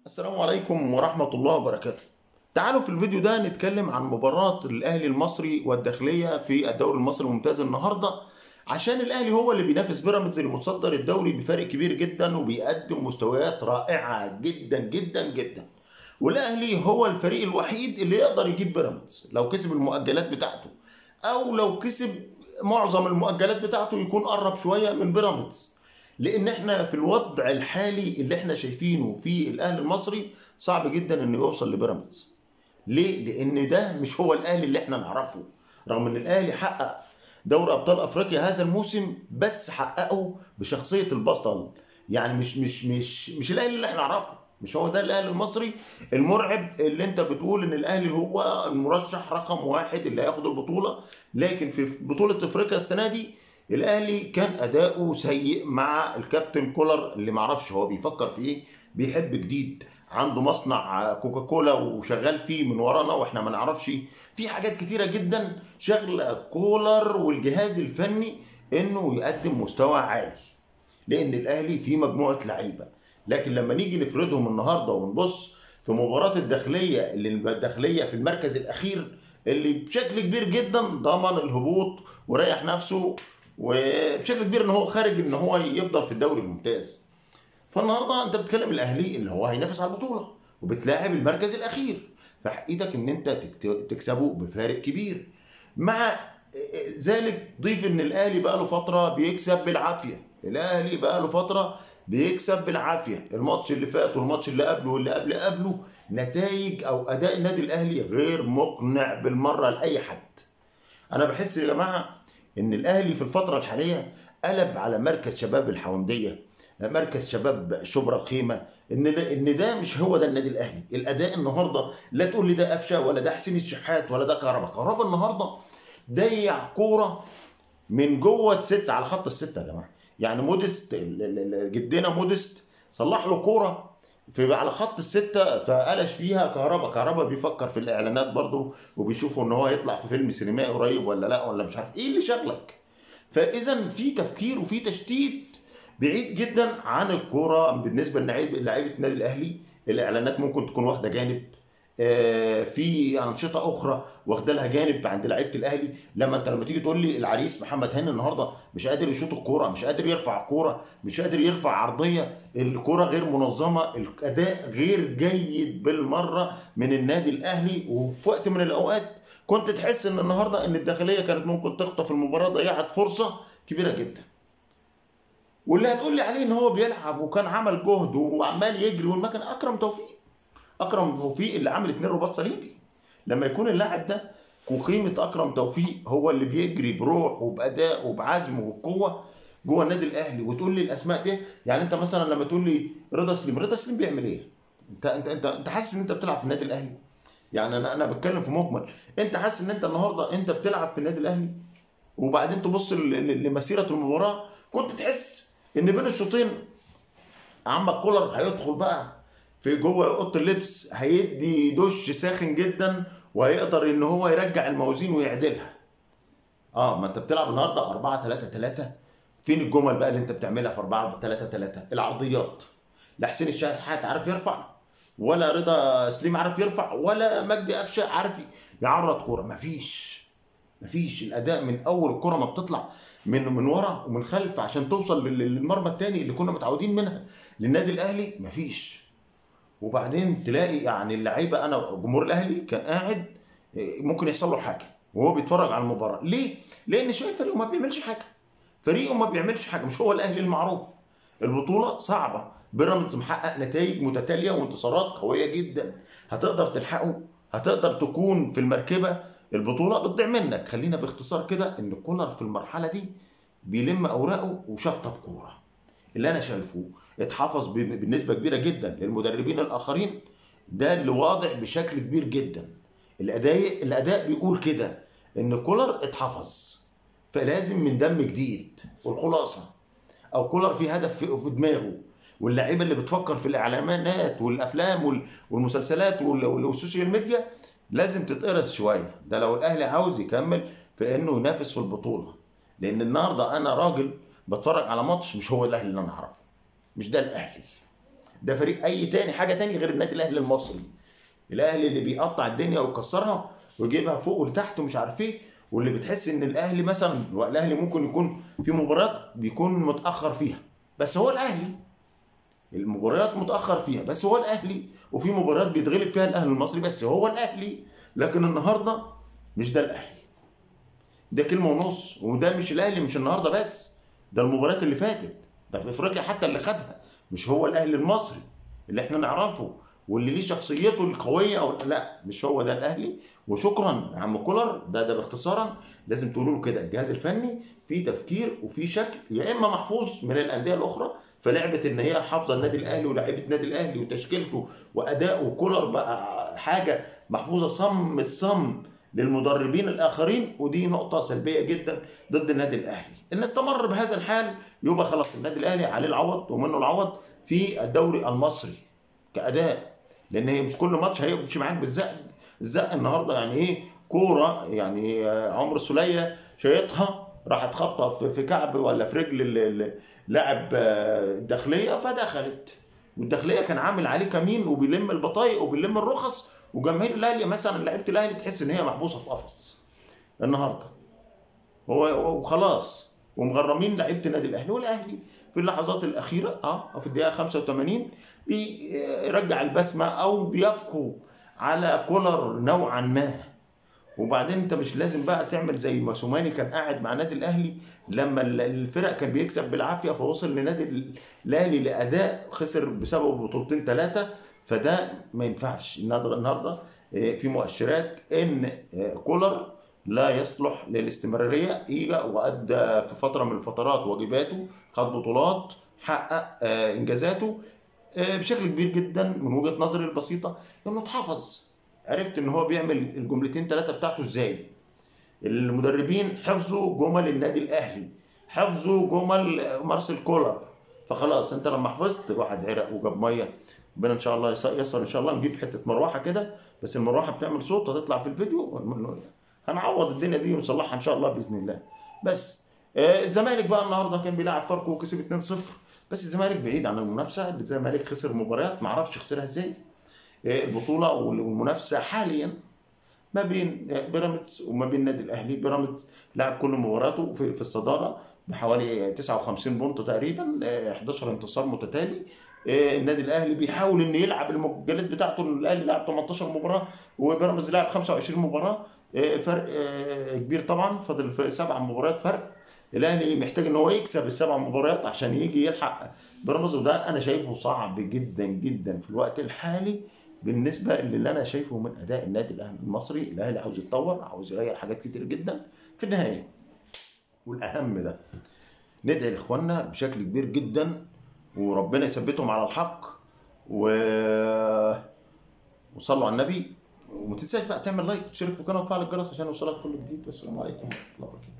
السلام عليكم ورحمة الله وبركاته. تعالوا في الفيديو ده نتكلم عن مباراة الأهلي المصري والداخلية في الدوري المصري الممتاز النهاردة عشان الأهلي هو اللي بينافس بيراميدز المتصدر الدوري بفارق كبير جدا وبيقدم مستويات رائعة جدا جدا جدا. والأهلي هو الفريق الوحيد اللي يقدر يجيب بيراميدز لو كسب المؤجلات بتاعته أو لو كسب معظم المؤجلات بتاعته يكون قرب شوية من بيراميدز. لان احنا في الوضع الحالي اللي احنا شايفينه في الاهلي المصري صعب جدا انه يوصل لبيراميدز ليه لان ده مش هو الاهلي اللي احنا نعرفه رغم ان الاهلي حقق دوري ابطال افريقيا هذا الموسم بس حققه بشخصيه البطل يعني مش مش مش مش الاهلي اللي احنا نعرفه مش هو ده الاهلي المصري المرعب اللي انت بتقول ان الاهلي هو المرشح رقم واحد اللي هياخد البطوله لكن في بطوله افريقيا السنه دي الاهلي كان اداؤه سيء مع الكابتن كولر اللي معرفش هو بيفكر في ايه بيحب جديد عنده مصنع كوكاكولا وشغال فيه من ورانا واحنا ما نعرفش في حاجات كتيره جدا شغل كولر والجهاز الفني انه يقدم مستوى عالي لان الاهلي فيه مجموعه لعيبه لكن لما نيجي نفردهم النهارده ونبص في مباراه الداخليه اللي الداخليه في المركز الاخير اللي بشكل كبير جدا ضمن الهبوط وريح نفسه وبشكل كبير ان هو خارج ان هو يفضل في الدوري الممتاز فالنهارده انت بتكلم الاهلي اللي هو هينافس على البطوله وبتلاعب المركز الاخير فحقيقتك ان انت تكسبه بفارق كبير مع ذلك ضيف ان الاهلي بقى له فتره بيكسب بالعافيه الاهلي بقى له فتره بيكسب بالعافيه الماتش اللي فات والماتش اللي قبله واللي قبل قبله نتائج او اداء النادي الاهلي غير مقنع بالمره لاي حد انا بحس يا جماعه ان الاهلي في الفتره الحاليه قلب على مركز شباب الحونديه مركز شباب شبرا الخيمه ان ده ان ده مش هو ده النادي الاهلي الاداء النهارده لا تقول لي ده قفشه ولا ده حسين الشحات ولا ده كهربا كهربا النهارده ضيع كوره من جوه الست على خط السته يا جماعه يعني مودست جدنا مودست صلح له كوره في على خط الستة فقلش فيها كهربا كهربا بيفكر في الاعلانات برضه وبيشوفوا ان هو يطلع في فيلم سينمائي قريب ولا لا ولا مش عارف ايه اللي شغلك فاذا في تفكير وفي تشتيت بعيد جدا عن الكوره بالنسبه للاعيبه النادي الاهلي الاعلانات ممكن تكون واخده جانب في انشطه اخرى واخده لها جانب عند لعيبه الاهلي لما انت لما تيجي تقول لي العريس محمد هاني النهارده مش قادر يشوط الكوره مش قادر يرفع الكوره مش قادر يرفع عرضيه الكوره غير منظمه الاداء غير جيد بالمره من النادي الاهلي وفي وقت من الاوقات كنت تحس ان النهارده ان الداخليه كانت ممكن تخطف المباراه ضيعت فرصه كبيره جدا واللي هتقول لي عليه ان هو بيلعب وكان عمل جهد وعمال يجري والمكان اكرم توفيق اكرم توفيق اللي عامل اتنين رباط صليبي لما يكون اللاعب ده وقيمه اكرم توفيق هو اللي بيجري بروح وباداء وبعزم وبقوه جوه النادي الاهلي وتقول لي الاسماء دي يعني انت مثلا لما تقول لي رضا سليم رضا سليم بيعمل ايه؟ انت انت انت انت حاسس ان انت بتلعب في النادي الاهلي؟ يعني انا انا بتكلم في مجمل انت حاسس ان انت النهارده انت بتلعب في النادي الاهلي وبعدين تبص لمسيره المباراه كنت تحس ان بين الشوطين عمك كولر هيدخل بقى في جوه اوضه اللبس هيدي دش ساخن جدا وهيقدر ان هو يرجع الموازين ويعدلها اه ما انت بتلعب النهارده 4 3 3 فين الجمل بقى اللي انت بتعملها في 4 3 3 العرضيات لا حسين الشحات عارف يرفع ولا رضا سليم عارف يرفع ولا مجدي قفشه عارف يعرض كوره مفيش مفيش الاداء من اول الكوره ما بتطلع من من ورا ومن خلف عشان توصل للمرمى الثاني اللي كنا متعودين منها للنادي الاهلي مفيش وبعدين تلاقي يعني اللعيبه انا جمهور الاهلي كان قاعد ممكن يحصل له حاجه وهو بيتفرج على المباراه ليه لان شايف فريقه ما بيعملش حاجه فريقه ما بيعملش حاجه مش هو الاهلي المعروف البطوله صعبه بيراميدز محقق نتائج متتاليه وانتصارات قويه جدا هتقدر تلحقه هتقدر تكون في المركبه البطوله بتضيع منك خلينا باختصار كده ان كولر في المرحله دي بيلم اوراقه وشطب كوره اللي انا شايفه اتحفظ بنسبه كبيره جدا للمدربين الاخرين ده اللي واضح بشكل كبير جدا الاداء الاداء بيقول كده ان كولر اتحفظ فلازم من دم جديد والخلاصه او كولر في هدف في دماغه واللعيبه اللي بتفكر في الاعلانات والافلام والمسلسلات والسوشيال ميديا لازم تتقرص شويه ده لو الاهلي عاوز يكمل في انه ينافس في البطوله لان النهارده انا راجل بتفرج على ماتش مش هو الاهلي اللي انا اعرفه مش ده الاهلي ده فريق اي تاني حاجه تاني غير النادي الاهلي المصري الاهلي اللي بيقطع الدنيا ويكسرها ويجيبها فوق ولتحت ومش عارف ايه واللي بتحس ان الاهلي مثلا الاهلي ممكن يكون في مباريات بيكون متاخر فيها بس هو الاهلي المباريات متاخر فيها بس هو الاهلي وفي مباريات بيتغلب فيها الاهلي المصري بس هو الاهلي لكن النهارده مش ده الاهلي ده كلمه ونص وده مش الاهلي مش النهارده بس ده المباريات اللي فاتت ده في افريقيا حتى اللي خدها مش هو الاهلي المصري اللي احنا نعرفه واللي ليه شخصيته القويه أو لا مش هو ده الاهلي وشكرا يا عم كولر ده ده باختصارا لازم تقولوا له كده الجهاز الفني في تفكير وفي شكل يا اما محفوظ من الانديه الاخرى فلعبه ان هي حافظه النادي الاهلي ولاعيبه النادي الاهلي وتشكيلته واداؤه كولر بقى حاجه محفوظه صم الصم للمدربين الاخرين ودي نقطه سلبيه جدا ضد النادي الاهلي ان استمر بهذا الحال يبقى خلاص النادي الاهلي عليه العوض ومنه العوض في الدوري المصري كاداء لان هي مش كل ماتش هيمشي معاك بالزق الزق النهارده يعني ايه كوره يعني عمرو السوليه شايطها راحت خبطه في كعب ولا في رجل لاعب الداخليه فدخلت والداخليه كان عامل عليه كمين وبيلم البطايق وبيلم الرخص وجماهير الاهلي مثلا لعيبه الاهلي تحس ان هي محبوسه في قفص النهارده هو وخلاص ومغرمين لعيبه النادي الاهلي والاهلي في اللحظات الاخيره اه في الدقيقه 85 بيرجع البسمه او بيبقوا على كولر نوعا ما وبعدين انت مش لازم بقى تعمل زي ما سوماني كان قاعد مع النادي الاهلي لما الفرق كان بيكسب بالعافيه فوصل للنادي الاهلي لاداء خسر بسبب بطولتين ثلاثه فده ما ينفعش النهارده في مؤشرات ان كولر لا يصلح للاستمراريه اجى وادى في فتره من الفترات واجباته خد بطولات حقق انجازاته بشكل كبير جدا من وجهه نظري البسيطه انه اتحفظ عرفت ان هو بيعمل الجملتين ثلاثه بتاعته ازاي المدربين حفظوا جمل النادي الاهلي حفظوا جمل مارسيل كولر فخلاص انت لما حفظت واحد عرق وجاب ميه ربنا ان شاء الله ييسر ان شاء الله نجيب حته مروحه كده بس المروحه بتعمل صوت هتطلع في الفيديو هنعوض الدنيا دي ونصلحها ان شاء الله باذن الله بس آه الزمالك بقى النهارده كان بيلعب فاركو وكسب 2-0 بس الزمالك بعيد عن المنافسه الزمالك خسر مباريات ما اعرفش خسرها ازاي آه البطوله والمنافسه حاليا ما بين بيراميدز وما بين النادي الاهلي بيراميدز لعب كل مباراته في, في الصداره بحوالي 59 بونت تقريبا آه 11 انتصار متتالي النادي الاهلي بيحاول ان يلعب المجلات بتاعته الاهلي لعب 18 مباراه وبيراميدز لعب 25 مباراه فرق كبير طبعا فاضل في سبع مباريات فرق الاهلي محتاج ان هو يكسب السبع مباريات عشان يجي يلحق بيراميدز وده انا شايفه صعب جدا جدا في الوقت الحالي بالنسبه للي انا شايفه من اداء النادي الاهلي المصري الاهلي عاوز يتطور عاوز يغير حاجات كتير جدا في النهايه والاهم ده ندعي لاخواننا بشكل كبير جدا وربنا يثبتهم على الحق و وصلوا على النبي وما تنساش بقى تعمل لايك وتشترك في القناه وتفعل الجرس عشان يوصلك كل جديد والسلام عليكم ورحمه الله وبركاته